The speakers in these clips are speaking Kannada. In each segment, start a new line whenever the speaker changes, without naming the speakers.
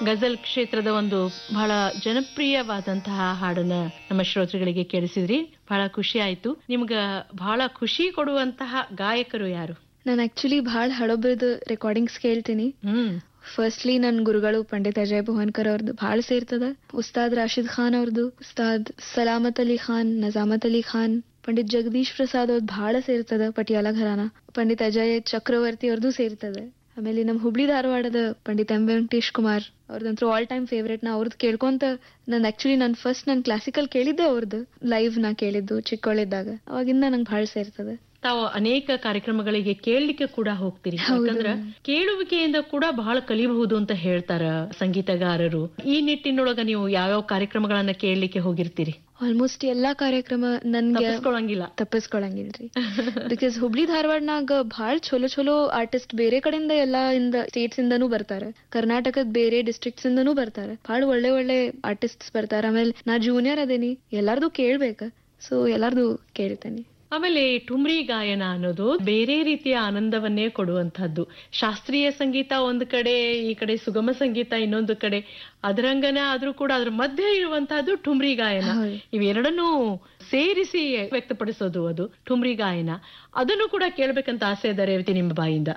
ಗಜಲ್ ಕ್ಷೇತ್ರದ ಒಂದು ಬಹಳ ಜನಪ್ರಿಯವಾದಂತಹ ಹಾಡನ್ನ ನಮ್ಮ ಶ್ರೋತೃಗಳಿಗೆ ಕೇಳಿಸಿದ್ರಿ ಬಹಳ ಖುಷಿ ಆಯ್ತು ನಿಮ್ಗ ಬಹಳ ಖುಷಿ ಕೊಡುವಂತಹ ಗಾಯಕರು ಯಾರು
ನಾನು ಆಕ್ಚುಲಿ ಭಾಳ ಹಳಬ್ರದ್ದು ರೆಕಾರ್ಡಿಂಗ್ಸ್ ಕೇಳ್ತೀನಿ
ಹ್ಮ್
ಫಸ್ಟ್ಲಿ ನನ್ನ ಗುರುಗಳು ಪಂಡಿತ್ ಅಜಯ್ ಭುವನ್ಕರ್ ಅವ್ರದ್ದು ಭಾಳ ಸೇರ್ತದ ಉಸ್ತಾದ್ ರಾಶಿದ್ ಖಾನ್ ಅವ್ರದ್ದು ಉಸ್ತಾದ್ ಸಲಾಮತ್ ಅಲಿ ಖಾನ್ ನಜಾಮತ್ ಅಲಿ ಖಾನ್ ಪಂಡಿತ್ ಜಗದೀಶ್ ಪ್ರಸಾದ್ ಅವ್ರದ್ದು ಭಾಳ ಸೇರ್ತದ ಪಟಿಯಾಲ ಘರಾನ ಪಂಡಿತ್ ಅಜಯ್ ಚಕ್ರವರ್ತಿ ಅವ್ರದ್ದು ಸೇರ್ತದೆ ಆಮೇಲೆ ನಮ್ಮ ಹುಬ್ಳಿ ಧಾರವಾಡದ ಪಂಡಿತ್ ಎಂ ವೆಂಕಟೇಶ್ ಕುಮಾರ್ ಅವ್ರದಂತೂ ಆಲ್ ಟೈಮ್ ಫೇವ್ರೇಟ್ ನಾ ಅವ್ರದ್ದು ಕೇಳ್ಕೊಂತ ನಾನು ಆಕ್ಚುಲಿ ನಾನು ಫಸ್ಟ್ ನಾನು ಕ್ಲಾಸಿಕಲ್ ಕೇಳಿದ್ದೆ ಅವ್ರದ್ದು ಲೈವ್ ನಾ ಕೇಳಿದ್ದು ಚಿಕ್ಕವಳಿದ್ದಾಗ ಅವಾಗಿಂದ ನಂಗೆ ಭಾಳ ಸೇರ್ತದೆ
ತಾವು ಅನೇಕ ಕಾರ್ಯಕ್ರಮಗಳಿಗೆ ಕೇಳಲಿಕ್ಕೆ ಕೂಡ ಹೋಗ್ತೀರಿ ಯಾಕಂದ್ರ ಕೇಳುವಿಕೆಯಿಂದ ಕೂಡ ಬಹಳ ಕಲಿಬಹುದು ಅಂತ ಹೇಳ್ತಾರ ಸಂಗೀತಗಾರರು ಈ ನಿಟ್ಟಿನೊಳಗ ನೀವು ಯಾವ್ಯಾವ ಕಾರ್ಯಕ್ರಮಗಳನ್ನ ಕೇಳಲಿಕ್ಕೆ ಹೋಗಿರ್ತೀರಿ
ಆಲ್ಮೋಸ್ಟ್ ಎಲ್ಲಾ ಕಾರ್ಯಕ್ರಮ ನನ್ಗೆ
ತಪ್ಪಿಸ್ಕೊಳಂಗಿಲ್ಲ
ತಪ್ಪಿಸ್ಕೊಳಂಗಿಲ್ರಿ ಬಿಕಾಸ್ ಹುಬ್ಳಿ ಧಾರವಾಡನಾಗ ಭಾಳ ಚಲೋ ಚಲೋ ಆರ್ಟಿಸ್ಟ್ ಬೇರೆ ಕಡೆಯಿಂದ ಎಲ್ಲಾ ಇಂದ ಸ್ಟೇಟ್ಸ್ ಇಂದನೂ ಬರ್ತಾರೆ ಕರ್ನಾಟಕದ ಬೇರೆ ಡಿಸ್ಟ್ರಿಕ್ಟ್ಸ್ ಇಂದನೂ ಬರ್ತಾರೆ ಭಾಳ ಒಳ್ಳೆ ಒಳ್ಳೆ ಆರ್ಟಿಸ್ಟ್ಸ್ ಬರ್ತಾರೆ ಆಮೇಲೆ ನಾ ಜೂನಿಯರ್ ಅದೇನಿ ಎಲ್ಲಾರ್ದು ಕೇಳ್ಬೇಕ ಸೊ ಎಲ್ಲಾರ್ದು ಕೇಳ್ತೇನೆ
ಆಮೇಲೆ ಟುಮ್ರಿ ಗಾಯನ ಅನ್ನೋದು ಬೇರೆ ರೀತಿಯ ಆನಂದವನ್ನೇ ಕೊಡುವಂತಹದ್ದು ಶಾಸ್ತ್ರೀಯ ಸಂಗೀತ ಒಂದು ಕಡೆ ಈ ಕಡೆ ಸುಗಮ ಸಂಗೀತ ಇನ್ನೊಂದು ಕಡೆ ಅದರಂಗನ ಆದ್ರೂ ಕೂಡ ಅದ್ರ ಮಧ್ಯೆ ಇರುವಂತಹದ್ದು ಟುಮ್ರಿ ಗಾಯನ
ಹೌದು.
ಇವೆರಡನ್ನೂ ಸೇರಿಸಿ ವ್ಯಕ್ತಪಡಿಸೋದು ಅದು ಟುಮ್ರಿ ಗಾಯನ ಅದನ್ನು ಕೂಡ ಕೇಳ್ಬೇಕಂತ ಆಸೆ ಇದೆ ರೇವತಿ ನಿಮ್ಮ ಬಾಯಿಂದ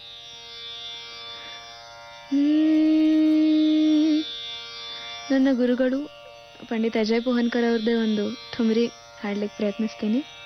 ಹ್ಮ್. ನನ್ನ ಗುರುಗಳು ಪಂಡಿತ್ ಅಜಯ್ ಪೋಹನ್ಕರ್ ಅವ್ರದ್ದೇ ಒಂದು ಠುಮ್ರಿ ಹಾಡ್ಲಿಕ್ಕೆ ಪ್ರಯತ್ನಿಸ್ತೀನಿ